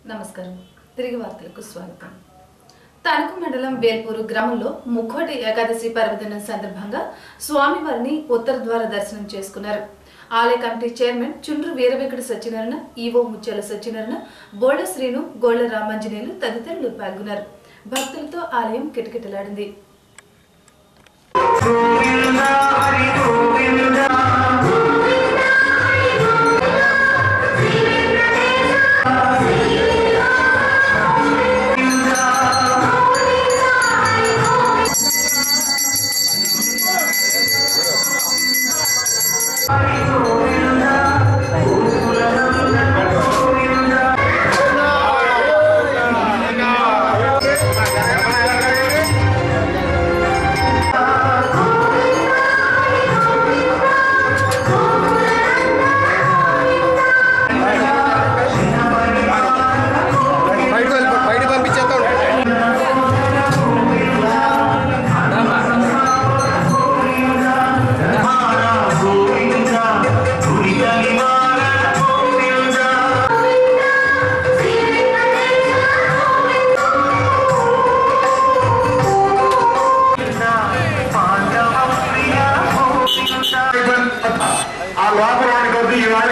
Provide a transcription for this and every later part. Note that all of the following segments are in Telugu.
నమస్కారం తిరిగి వార్తలకు స్వాగతం తణుకు మండలం వేల్పూరు గ్రామంలో ముక్కోటి ఏకాదశి పర్వదినం సందర్భంగా స్వామివారిని ఉత్తర ద్వార దర్శనం చేసుకున్నారు ఆలయ కమిటీ చైర్మన్ చుండ్రు వీరవెంకట సత్యనారాయణ ఈవో ముత్యాల సత్యనారాయణ బోడ శ్రీను గోళ్ల రామాంజనేయులు తదితరులు పాల్గొన్నారు భక్తులతో ఆలయం కిటకిటలాడింది బయట బయట పంపించేస్తాం ఆ లోపల కొద్ది ఇవాళ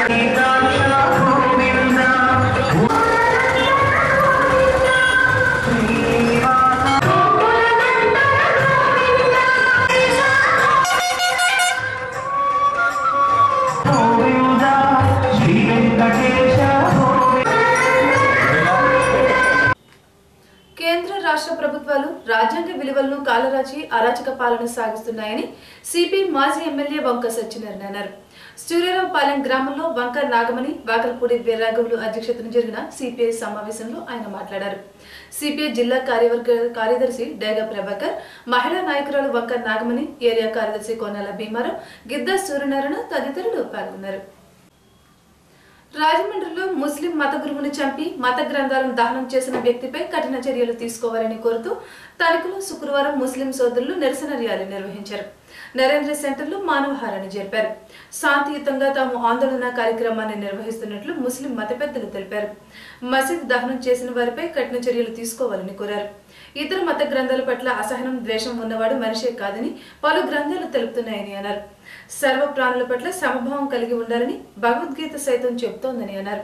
కేంద్ర రాష్ట్ర ప్రభుత్వాలు రాజ్యాంగ విలువలను కాలరాచి అరాచక పాలన సాగిస్తున్నాయని సిపిఐ మాజీ ఎమ్మెల్యే వంక సత్యనారాయణ అన్నారు సూర్యరావుపాలెం గ్రామంలో వంక నాగమణి వాకలపూడి వీర్రాఘవులు అధ్యక్షతన జరిగిన సిపిఐ సమావేశంలో ఆయన మాట్లాడారు సిపిఐ జిల్లా కార్యవర్గ కార్యదర్శి డేగ ప్రభాకర్ మహిళా నాయకురాలు వంక నాగమణి ఏరియా కార్యదర్శి కోనాల భీమారావు గిద్దా సూర్యనారాయణ తదితరులు పాల్గొన్నారు రాజమండ్రిలో ముస్లిం మత గురువుని చంపి మత గ్రంథాలను దహనం చేసిన వ్యక్తిపై కఠిన చర్యలు తీసుకోవాలని కోరుతూ తణుకులో శుక్రవారం ముస్లిం సోదరులు నిరసన ర్యాలీ నిర్వహించారు నరేంద్ర సెంటర్లో మానవహారాన్ని జరిపారు శాంతియుతంగా తాము ఆందోళన కార్యక్రమాన్ని నిర్వహిస్తున్నట్లు ముస్లిం మత పెద్దలు తెలిపారు మసీద్ దహనం చేసిన వారిపై కఠిన చర్యలు తీసుకోవాలని కోరారు ఇతర మత గ్రంథాల పట్ల అసహనం ద్వేషం ఉన్నవాడు మనిషే కాదని పలు గ్రంథాలు తెలుపుతున్నాయని అన్నారు సర్వ ప్రాణుల పట్ల సమభావం కలిగి ఉండాలని భగవద్గీత సైతం చెబుతోందని అన్నారు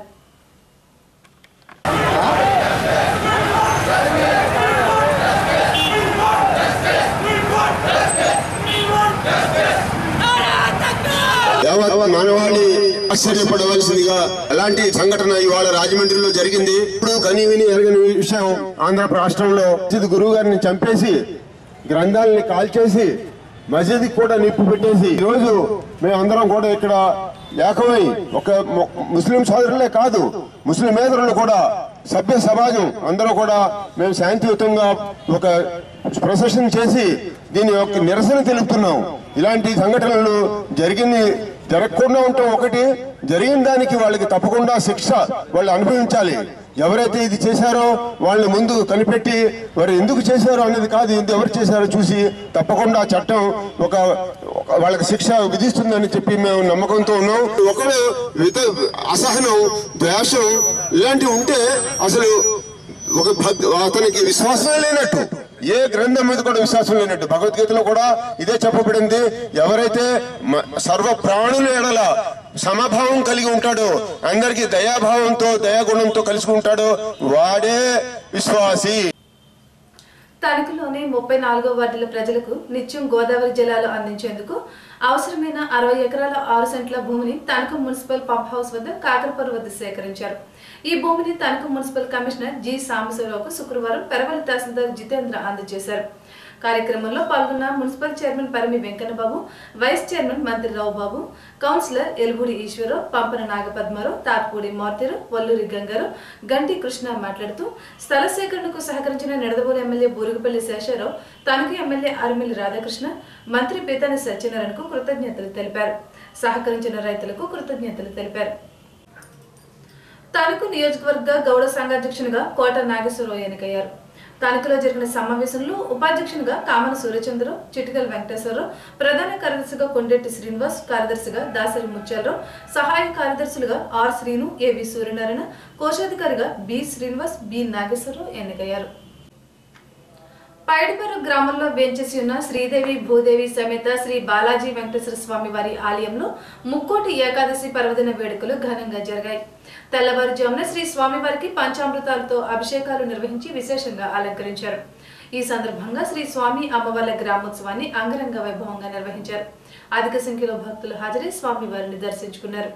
యావత్ మానవాళి ఆశ్చర్యపడవలసిందిగా అలాంటి సంఘటన ఇవాళ రాజమండ్రిలో జరిగింది ఇప్పుడు కని విని ఎరగని విషయం ఆంధ్ర రాష్ట్రంలో మసీద్ గురువు గారిని చంపేసి గ్రంథాలని కాల్చేసి మసీద్ కూడా నిప్పు పెట్టేసి ఈ రోజు మేమందరం కూడా ఇక్కడ ఏకమై ఒక ము- ముస్లిం సోదరులే కాదు ముస్లిమేతరులు కూడా సభ్య సమాజం అందరూ కూడా మేము శాంతియుతంగా ఒక ప్రొసెషన్ చేసి దీని యొక్క నిరసన తెలుపుతున్నాం ఇలాంటి సంఘటనలు జరిగింది జరగకుండా ఉండటం ఒకటి జరిగిన దానికి వాళ్ళకి తప్పకుండా శిక్ష వాళ్ళు అనుభవించాలి ఎవరైతే ఇది చేశారో వాళ్ళని ముందు కనిపెట్టి వారు ఎందుకు చేశారో అనేది కాదు ఇది ఎవరు చేశారో చూసి తప్పకుండా చట్టం ఒక ఒక వాళ్ళకి శిక్ష విధిస్తుందని చెప్పి మేము నమ్మకంతో ఉన్నాం ఒకరు విత- అసహనం ద్వేషం ఇలాంటివి ఉంటే అసలు ఒక భక్- అతనికి విశ్వాసమే లేనట్టు ఏ గ్రంథం మీద కూడా విశ్వాసం లేనట్టు భగవద్గీతలో కూడా ఇదే చెప్పబడింది ఎవరైతే మ- సర్వ ప్రాణుల ఎడల సమభావం కలిగి ఉంటాడో అందరికీ దయాభావంతో దయాగుణంతో కలిసి ఉంటాడో వాడే విశ్వాసి తణుకులోని ముప్పై నాలుగో వార్డుల ప్రజలకు నిత్యం గోదావరి జలాలు అందించేందుకు అవసరమైన అరవై ఎకరాల ఆరు సెంట్ల భూమిని తణుకు మున్సిపల్ పంప్ హౌస్ వద్ద కాకరపరు వద్ద సేకరించారు ఈ భూమిని తణుకు మున్సిపల్ కమిషనర్ జి సాంబశివరావుకు శుక్రవారం పెరవలి తహసీల్దార్ జితేంద్ర అందజేశారు కార్యక్రమంలో పాల్గొన్న municipal chairman Parimi Venkannababu vice chairman Mantri Raobabu councillor Elbudi Eswararao Pampana Nagapadmarao Tathapudi Marthiru Valluri Gangarao Ganti Krishna మాట్లాడుతూ స్థల సేకరణకు సహకరించిన నిడదవోలు ఎమ్మెల్యే బూరుగుపల్లి శేషారావు తణుకు ఎమ్మెల్యే అరిమిల్లి రాధాకృష్ణ మంత్రి పీతాని సత్యనారాయణకు కృతజ్ఞతలు తెలిపారు సహకరించిన రైతులకు కృతజ్ఞతలు తెలిపారు తణుకు నియోజకవర్గ గౌడ సంఘాధ్యక్షునిగా కోట నాగేశ్వరరావు ఎన్నికయ్యారు తణుకులో జరిగిన సమావేశంలో ఉపాధ్యక్షునిగా కామన సూర్యచంద్రరావు చిటికల వెంకటేశ్వరరావు ప్రధాన కార్యదర్శిగా కొండెట్టి శ్రీనివాస్ కార్యదర్శిగా దాసరి ముత్యాలరావు సహాయ కార్యదర్శులుగా ఆర్ శ్రీను ఏవి సూర్యనారాయణ కోశాధికారిగా బి శ్రీనివాస్ బి నాగేశ్వరరావు ఎన్నికయ్యారు పైడిపర్రు గ్రామంలో వేంచేసి ఉన్న శ్రీదేవి భూదేవి సమేత శ్రీ బాలాజీ వెంకటేశ్వర స్వామి వారి ఆలయంలో ముక్కోటి ఏకాదశి పర్వదిన వేడుకలు ఘనంగా జరిగాయి తెల్లవారుజామున శ్రీ స్వామివారికి పంచామృతాలతో అభిషేకాలు నిర్వహించి విశేషంగా అలంకరించారు ఈ సందర్భంగా శ్రీ స్వామి అమ్మవార్ల గ్రామోత్సవాన్ని అంగరంగ వైభవంగా నిర్వహించారు అధిక సంఖ్యలో భక్తులు హాజరై స్వామివారిని దర్శించుకున్నారు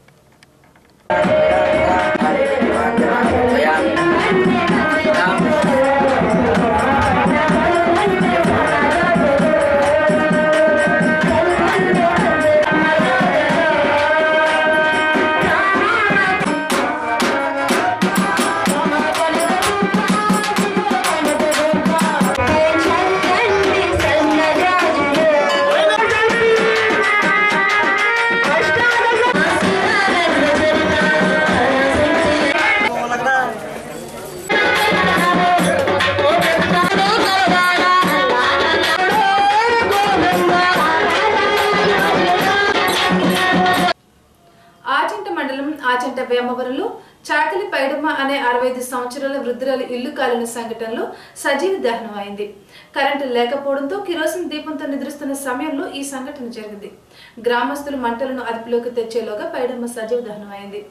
ఆచంట మండలం ఆచంట వేమవరంలో చాకలి పైడమ్మ అనే అరవై ఐదు సంవత్సరాల వృద్ధురాలి ఇల్లు కాలిన సంఘటనలో సజీవ దహనం అయింది కరెంటు లేకపోవడంతో కిరోసిన్ దీపంతో నిద్రిస్తున్న సమయంలో ఈ సంఘటన జరిగింది గ్రామస్తులు మంటలను అదుపులోకి తెచ్చేలోగా పైడమ్మ సజీవ దహనం అయింది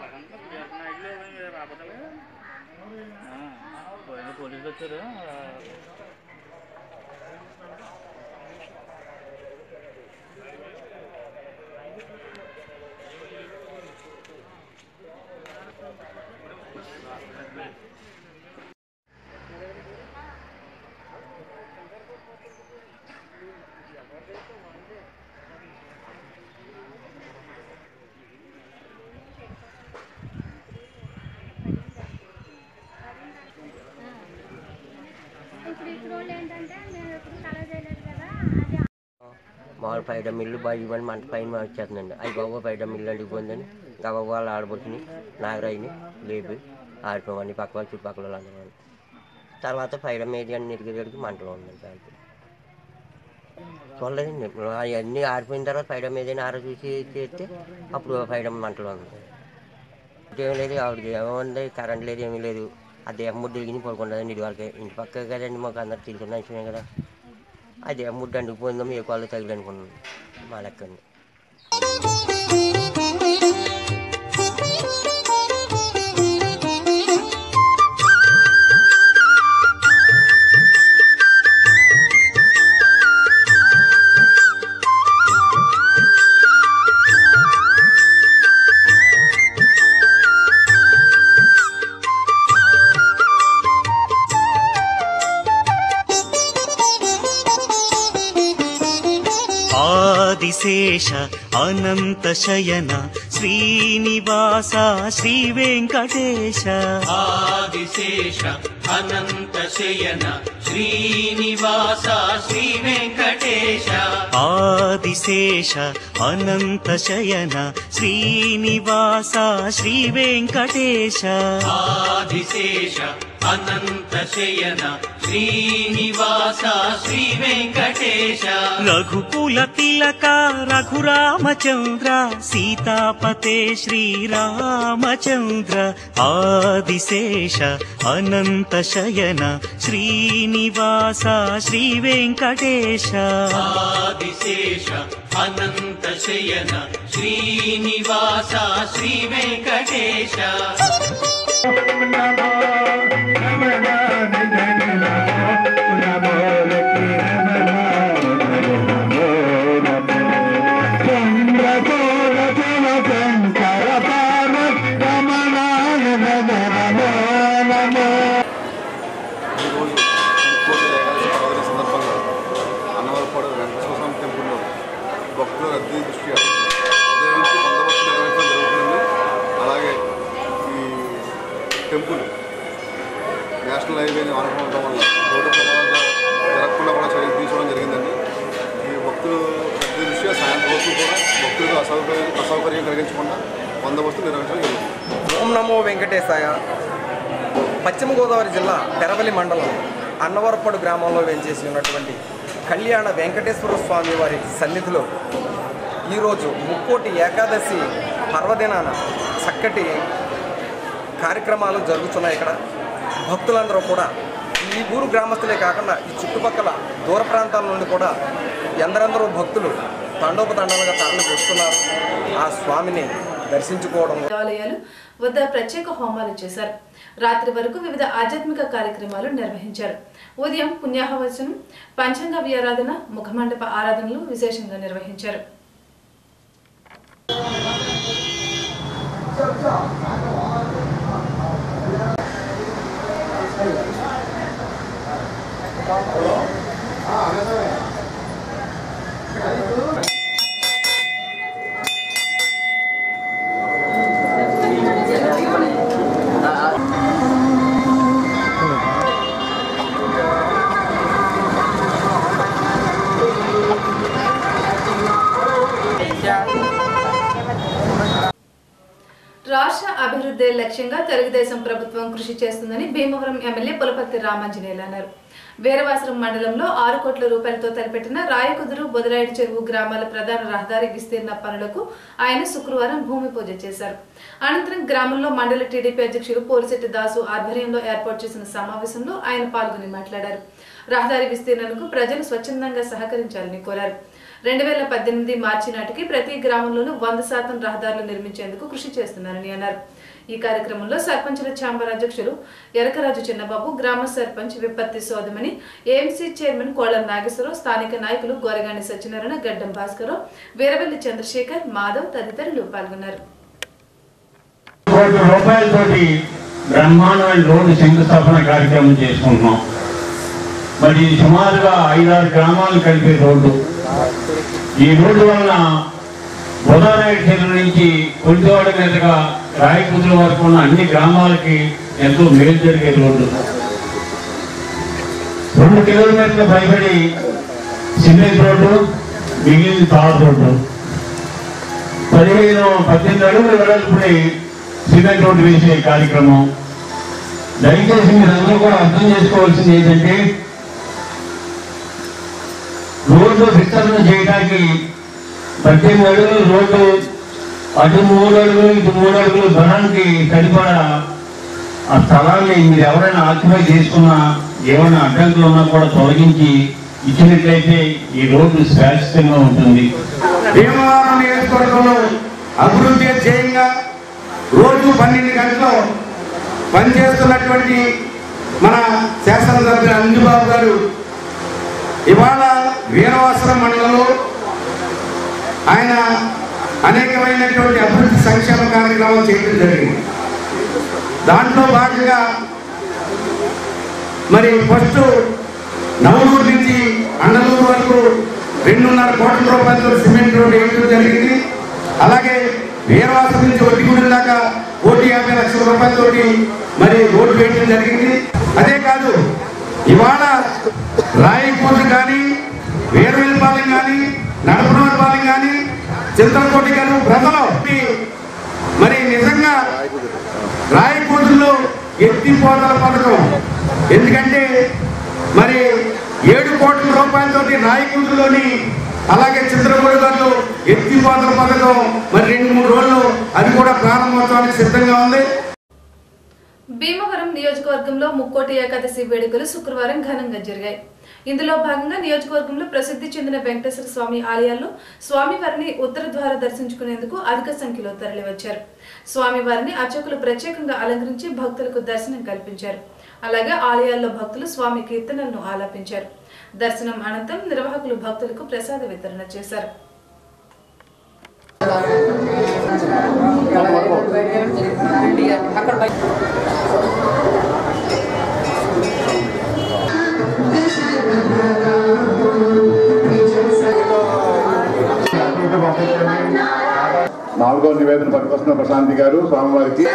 పోలీసులు వచ్చారు ఇప్పుడు ఇప్పుడు వాళ్ళు ఏంటంటే మేము ఎప్పుడు కలర్ చేయలేదు కదా అది మామూలు పైడ మిల్లు బాగా ఇవ్వండి మంట పైన వచ్చేస్తుందండి అవి బాబు పైడ మిల్లు అంటే ఇవ్వండి గబాబు వాళ్ళు ఆడబొట్టుని నాగరాయిని లేపి ఆడిపోవని పక్క వాళ్ళు చుట్టుపక్కల వాళ్ళు అందరూ తర్వాత పైడ మీద అన్ని ఇరిగేసరికి మంటలు ఉందండి దాంట్లో చూడలేదండి అవన్నీ ఆడిపోయిన తర్వాత పైడ మీద ఆర చూసి చేస్తే అప్పుడు పైడ మంటలు ఉంది ఏం లేదు ఆవిడకి ఏముంది కరెంట్ లేదు ఏమీ లేదు ఆ దేహం ముడ్డు దిగి పడుకుంటుందండి ఇది వరకే ఇంటి పక్క కదండి మాకు అందరు తీసుకున్న విషయమే కదా ఆ దేహం ముడ్డు అంటుకుపోయిందో మీ కాళ్ళు తగిలి అనుకున్నాను మా లెక్కండి ఆదిశేష అనంత శయన శ్రీనివాస శ్రీ వెంకటేశ ఆదిశేష అనంత శయన శ్రీనివాస శ్రీ వెంకటేశ ఆదిశేష అనంత శయన శ్రీనివాస శ్రీ వెంకటేశ ఆదిశేష అనంత శయన శ్రీనివాస శ్రీ వెంకటేశ రఘుకుల తిలక రఘురామచంద్ర సీతాపతే శ్రీరామచంద్ర ఆదిశేష అనంత శయన శ్రీనివాస శ్రీ వెంకటేశ ఆదిశేష అనంత శయన శ్రీనివాస శ్రీ వెంకటేశ ఈరోజు కోటి ఏకాదశి పర్వదిన సందర్భంగా అన్నవరపాడు వెంకటేశ్వర స్వామి టెంపుల్లో భక్తుల రద్దీ దృష్ట్యా ఉదయం నుంచి బందోబస్తు నిర్వహించడం జరుగుతుంది అలాగే ఈ టెంపుల్ నేషనల్ హైవేని ఆనుకుని ఉండడం వల్ల రోడ్డు ప్రమాదాలు జరగకుండా కూడా చర్యలు తీసుకోవడం జరిగిందండి ఈ భక్తులు రద్దీ దృష్ట్యా సాయంత్రం వరకు కూడా భక్తులకు అసౌకర్యం అసౌకర్యం కలిగించకుండా బందోబస్తు నిర్వహించడం జరుగుతుంది ఓం నమో వెంకటేశాయ పశ్చిమ గోదావరి జిల్లా పెరవలి మండలం అన్నవరపడు గ్రామంలో వేంచేసి ఉన్నటువంటి కళ్యాణ వెంకటేశ్వర స్వామి వారి సన్నిధిలో ఈరోజు ముక్కోటి ఏకాదశి పర్వదినాన చక్కటి కార్యక్రమాలు జరుగుతున్నాయి ఇక్కడ భక్తులందరూ కూడా ఈ ఊరు గ్రామస్తులే కాకుండా ఈ చుట్టుపక్కల దూర ప్రాంతాల నుండి కూడా ఎందరెందరో భక్తులు తండోపతండాలుగా తరలి వస్తున్నారు ఆ స్వామిని దర్శించుకోవడం దేవాలయాలు వద్ద ప్రత్యేక హోమాలు చేశారు రాత్రి వరకు వివిధ ఆధ్యాత్మిక కార్యక్రమాలు నిర్వహించారు ఉదయం పుణ్యాహవచనం పంచాంగ వ్యారాధన ముఖమండప ఆరాధనలు విశేషంగా నిర్వహించారు రాష్ట్ర అభివృద్ధి లక్ష్యంగా తెలుగుదేశం ప్రభుత్వం కృషి చేస్తుందని భీమవరం ఎమ్మెల్యే పులపర్తి రామాంజనేయులు అన్నారు వీరవాసరం మండలంలో ఆరు కోట్ల రూపాయలతో తలపెట్టిన రాయకుదురు బొదరాయుడు చెరువు గ్రామాల ప్రధాన రహదారి విస్తీర్ణ పనులకు ఆయన శుక్రవారం భూమి పూజ చేశారు అనంతరం గ్రామంలో మండల టీడీపీ అధ్యక్షుడు పోలిశెట్టి దాసు ఆధ్వర్యంలో ఏర్పాటు చేసిన సమావేశంలో ఆయన పాల్గొని మాట్లాడారు రహదారి విస్తీర్ణకు ప్రజలు స్వచ్ఛందంగా సహకరించాలని కోరారు రెండు వేల పద్దెనిమిది మార్చి నాటికి ప్రతి గ్రామంలోనూ వంద శాతం రహదారులు నిర్మించేందుకు కృషి చేస్తున్నారని అన్నారు ఈ కార్యక్రమంలో సర్పంచుల ఛాంబర్ అధ్యక్షులు ఎరకరాజు చిన్నబాబు గ్రామ సర్పంచ్ విపత్తి సోదమని ఏఎంసీ చైర్మన్ కోళ్ల నాగేశ్వరరావు స్థానిక నాయకులు గోరగాని సత్యనారాయణ గడ్డం భాస్కరరావు వీరవెల్లి చంద్రశేఖర్ మాధవ్ తదితరులు పాల్గొన్నారు కోట్ల రూపాయలతోటి బ్రహ్మాండమైన రోడ్డు శంకుస్థాపన కార్యక్రమం చేసుకుంటున్నాం మరి సుమారుగా ఐదారు గ్రామాలు కలిపే రోడ్డు ఈ రోడ్డు వలన గోదావరి చెరువు నుంచి కొలితోడ మీదుగా రాయకుదుల వరకు ఉన్న అన్ని గ్రామాలకి ఎంతో మేలు జరిగే రోడ్డు రెండు కిలోమీటర్ల పైబడి సిమెంట్ రోడ్డు మిగిలిన తాడు రోడ్డు పదిహేను పద్దెనిమిది అడుగులు వెడల్పుని సిమెంట్ రోడ్డు వేసే కార్యక్రమం దయచేసి మీరందరూ కూడా అర్థం చేసుకోవాల్సింది ఏంటంటే రోడ్డు విస్తరణ చేయడానికి పద్దెనిమిది అడుగులు రోడ్డు అటు మూడు అడుగులు ఇటు మూడు అడుగులు ధనానికి సరిపడా ఆ స్థలాన్ని మీరు ఎవరైనా ఆక్యుపై చేసుకున్నా ఏమైనా అడ్డంకులు ఉన్నా కూడా తొలగించి ఇచ్చినట్లయితే ఈ రోడ్డు శాశ్వతంగా ఉంటుంది భీమవరం నియోజకవర్గంలో అభివృద్ధి ధ్యేయంగా రోజు పన్నెండు గంటలు పనిచేస్తున్నటువంటి మన శాసనసభ్యులు అంజుబాబు గారు ఇవాళ వీరవాసరం మండలంలో ఆయన అనేకమైనటువంటి అభివృద్ధి సంక్షేమ కార్యక్రమాలు చేయడం జరిగింది దాంట్లో భాగంగా మరి ఫస్ట్ నవలూరు నుంచి అండలూరు వరకు రెండున్నర కోట్ల రూపాయలతో సిమెంట్ రోడ్డు వేయడం జరిగింది అలాగే వీరవాసం నుంచి ఒడ్డిగూడెం దాకా కోటి యాభై లక్షల రూపాయలతోటి మరి రోడ్డు వేయడం జరిగింది అదే కాదు ఇవాళ రాయకూరు కానీ వీరవేలపాలెం కానీ నడపనపాలెం కానీ చింతలకోటి గారు ప్రజలు మరి నిజంగా రాయకూరులో ఎత్తిపోతల పథకం ఎందుకంటే మరి ఏడు కోట్ల రూపాయలతోటి రాయకూరులోని అలాగే చిత్రకూడ గారు ఎత్తిపోతల పథకం మరి రెండు మూడు రోజులు అది కూడా ప్రారంభోత్సవానికి సిద్ధంగా ఉంది భీమవరం నియోజకవర్గంలో ముక్కోటి ఏకాదశి వేడుకలు శుక్రవారం ఘనంగా జరిగాయి ఇందులో భాగంగా నియోజకవర్గంలో ప్రసిద్ధి చెందిన వెంకటేశ్వర స్వామి ఆలయాల్లో స్వామివారిని ఉత్తర ద్వార దర్శించుకునేందుకు అధిక సంఖ్యలో తరలివచ్చారు స్వామివారిని అర్చకులు ప్రత్యేకంగా అలంకరించి భక్తులకు దర్శనం కల్పించారు అలాగే ఆలయాల్లో భక్తులు స్వామి కీర్తనలను ఆలాపించారు దర్శనం అనంతరం నిర్వాహకులు భక్తులకు ప్రసాద వితరణ చేశారు నాలుగో నివేదన పట్టుకొస్తున్న ప్రశాంతి గారు స్వామివారికి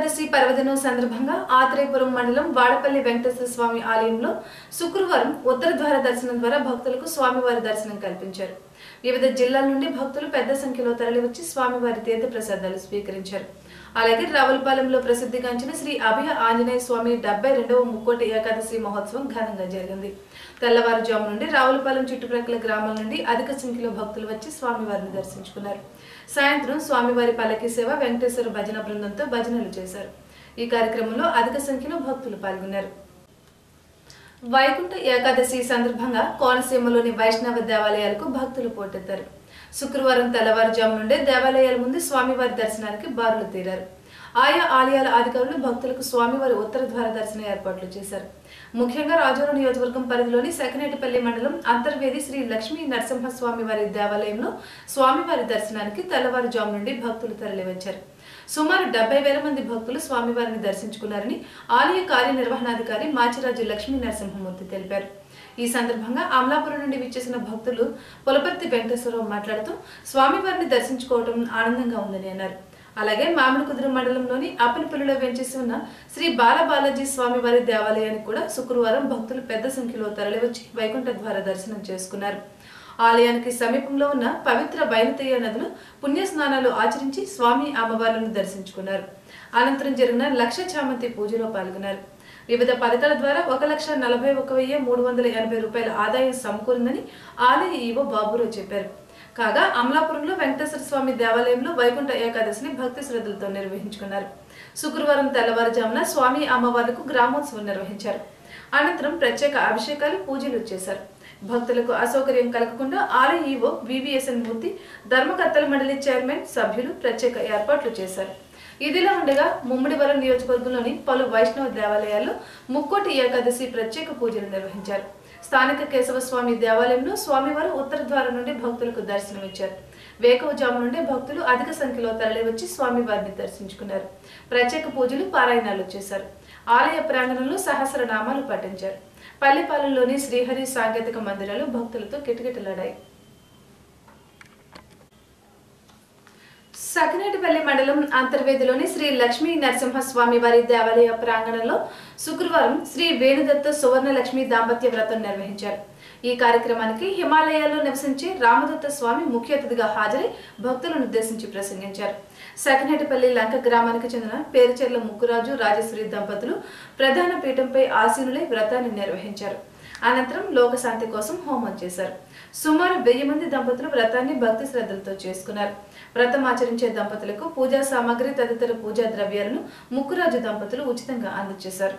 ఏకాదశి పర్వదినం సందర్భంగా ఆత్రేయపురం మండలం వాడపల్లి వెంకటేశ్వర స్వామి ఆలయంలో శుక్రవారం ఉత్తర ద్వార దర్శనం ద్వారా భక్తులకు స్వామివారి దర్శనం కల్పించారు వివిధ జిల్లాల నుండి భక్తులు పెద్ద సంఖ్యలో తరలివచ్చి స్వామివారి తీర్థ ప్రసాదాలు స్వీకరించారు అలాగే రావులపాలెంలో ప్రసిద్ధిగాంచిన శ్రీ అభయ ఆంజనేయ స్వామి డెబ్బై రెండవ ముక్కోటి ఏకాదశి మహోత్సవం ఘనంగా జరిగింది తెల్లవారుజాము నుండి రావులపాలెం చుట్టుప్రక్కల గ్రామాల నుండి అధిక సంఖ్యలో భక్తులు వచ్చి స్వామివారిని దర్శించుకున్నారు సాయంత్రం స్వామివారి పల్లకి సేవ వెంకటేశ్వర భజన బృందంతో భజనలు చేశారు ఈ కార్యక్రమంలో అధిక సంఖ్యలో భక్తులు పాల్గొన్నారు వైకుంఠ ఏకాదశి సందర్భంగా కోనసీమలోని వైష్ణవ దేవాలయాలకు భక్తులు పోటెత్తారు శుక్రవారం తెల్లవారుజాము నుండే దేవాలయాల ముందు స్వామివారి దర్శనానికి బారులు తీరారు ఆయా ఆలయాల అధికారులు భక్తులకు స్వామివారి ఉత్తర ద్వార దర్శన ఏర్పాట్లు చేశారు ముఖ్యంగా రాజోరు నియోజకవర్గం పరిధిలోని సెకనేటిపల్లి మండలం అంతర్వేది శ్రీ లక్ష్మీ నరసింహస్వామి వారి దేవాలయంలో స్వామివారి దర్శనానికి తెల్లవారుజాము నుండి భక్తులు తరలివచ్చారు సుమారు డెబ్బై వేల మంది భక్తులు స్వామివారిని దర్శించుకున్నారని ఆలయ కార్యనిర్వహణాధికారి మాచిరాజు లక్ష్మీ నరసింహమూర్తి తెలిపారు ఈ సందర్భంగా అమలాపురం నుండి విచ్చేసిన భక్తులు పులపర్తి వెంకటేశ్వరరావు మాట్లాడుతూ స్వామివారిని దర్శించుకోవడం ఆనందంగా ఉందని అన్నారు అలాగే మామిడికుదురు మండలంలోని అప్పనిపల్లిలో వెంచేసి ఉన్న శ్రీ బాలబాలాజీ స్వామివారి దేవాలయానికి కూడా శుక్రవారం భక్తులు పెద్ద సంఖ్యలో తరలివచ్చి వైకుంఠ ద్వార దర్శనం చేసుకున్నారు ఆలయానికి సమీపంలో ఉన్న పవిత్ర బయలుతీయ నదులు పుణ్య స్నానాలు ఆచరించి స్వామి అమ్మవార్లను దర్శించుకున్నారు అనంతరం జరిగిన లక్ష చామంతి పూజలో పాల్గొన్నారు వివిధ పథకాల ద్వారా ఒక లక్ష నలభై ఒక వెయ్యి మూడు వందల ఎనభై రూపాయల ఆదాయం సమకూరిందని ఆలయ ఈవో బాబురావు చెప్పారు కాగా అమలాపురంలో వెంకటేశ్వర స్వామి దేవాలయంలో వైకుంఠ ఏకాదశిని భక్తి శ్రద్ధలతో నిర్వహించుకున్నారు శుక్రవారం తెల్లవారుజామున స్వామి అమ్మవార్లకు గ్రామోత్సవం నిర్వహించారు అనంతరం ప్రత్యేక అభిషేకాలు పూజలు చేశారు భక్తులకు అసౌకర్యం కలగకుండా ఆలయ ఈవో వివిఎస్ఎన్ మూర్తి ధర్మకర్తల మండలి చైర్మన్ సభ్యులు ప్రత్యేక ఏర్పాట్లు చేశారు ఇదిలా ఉండగా ముమ్మడివరం నియోజకవర్గంలోని పలు వైష్ణవ దేవాలయాల్లో ముక్కోటి ఏకాదశి ప్రత్యేక పూజలు నిర్వహించారు స్థానిక కేశవస్వామి దేవాలయంలో స్వామివారు ఉత్తర ద్వారం నుండి భక్తులకు దర్శనమిచ్చారు వేకవజాము నుండి భక్తులు అధిక సంఖ్యలో తరలివచ్చి స్వామివారిని దర్శించుకున్నారు ప్రత్యేక పూజలు పారాయణాలు చేశారు ఆలయ ప్రాంగణంలో సహస్ర నామాలు పఠించారు పల్లెపాలెంలోని శ్రీహరి సాంకేతిక మందిరాలు భక్తులతో కిటకిటలాడాయి సకినేటిపల్లి మండలం అంతర్వేదిలోని శ్రీ లక్ష్మీ నరసింహస్వామి వారి దేవాలయ ప్రాంగణంలో శుక్రవారం శ్రీ వేణుదత్త సువర్ణ లక్ష్మి దాంపత్య వ్రతం నిర్వహించారు ఈ కార్యక్రమానికి హిమాలయాల్లో నివసించే రామదత్త స్వామి ముఖ్య అతిథిగా హాజరై భక్తులను ఉద్దేశించి ప్రసంగించారు సకినేటిపల్లి లంక గ్రామానికి చెందిన పేరుచెర్ల ముక్కురాజు రాజేశ్వరి దంపతులు ప్రధాన పీఠంపై ఆసీనులై వ్రతాన్ని నిర్వహించారు అనంతరం లోకశాంతి కోసం హోమం చేశారు సుమారు వెయ్యి మంది దంపతులు వ్రతాన్ని భక్తి శ్రద్ధలతో చేసుకున్నారు వ్రతం ఆచరించే దంపతులకు పూజా సామాగ్రి తదితర పూజా ద్రవ్యాలను ముక్కురాజు దంపతులు ఉచితంగా అందజేశారు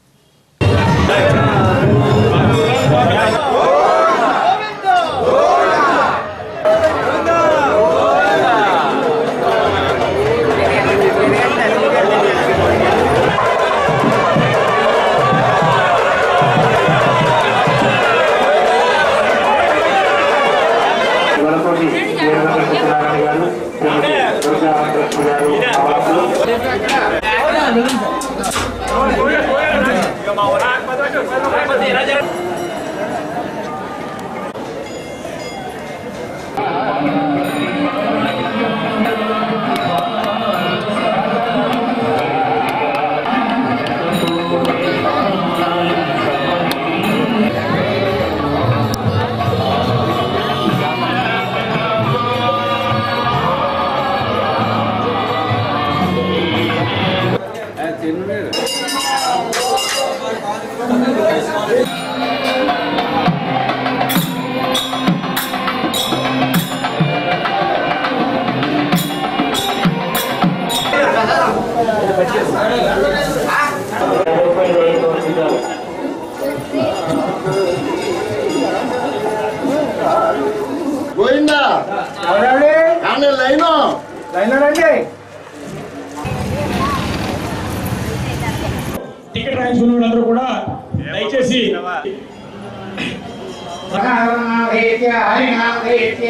వరకోటి వీరభద్ర సత్యనారాయణ గారు శ్రీమతి దుర్గా లక్ష్మి గారు ఆవాసులు గోవిందా కానీ లైను లైన్లో రండి టికెట్ రాయించుకున్న వాళ్ళందరూ కూడా దయచేసి హరినామేత్య హరినామేత్య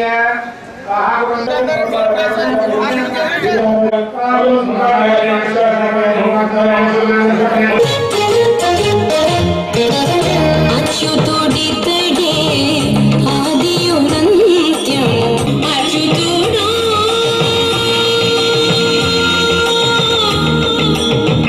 అచ్యుతుడితడే ఆదియునంత్యం అచ్యుతుడా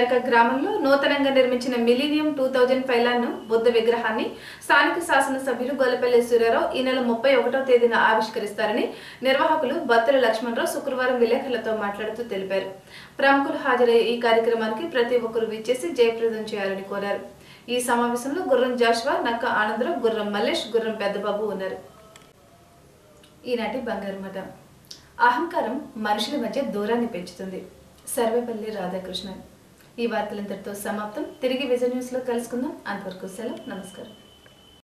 నక్క గ్రామంలో నూతనంగా నిర్మించిన millennium two thousand pylon Buddha విగ్రహాన్ని స్థానిక శాసనసభ్యులు గొల్లపల్లి సూర్యారావు ఈ నెల ముప్పై ఒకటో తేదీన ఆవిష్కరిస్తారని నిర్వాహకులు బత్తుల లక్ష్మణరావు శుక్రవారం విలేకరులతో మాట్లాడుతూ తెలిపారు ప్రముఖులు హాజరయ్యే ఈ కార్యక్రమానికి ప్రతి ఒక్కరూ విచ్చేసి జయప్రదం చేయాలని కోరారు ఈ సమావేశంలో గుర్రం జాషువా నక్క ఆనందరావు గుర్రం మల్లేష్ గుర్రం పెద్దబాబు ఉన్నారు ఈనాటి బంగారు మఠ అహంకారం మనుషుల మధ్య దూరాన్ని పెంచుతుంది సర్వేపల్లి రాధాకృష్ణన్ ఈ వార్తలంతటితో సమాప్తం తిరిగి విజయ న్యూస్లో కలుసుకుందాం అంతవరకు సెలవు నమస్కారం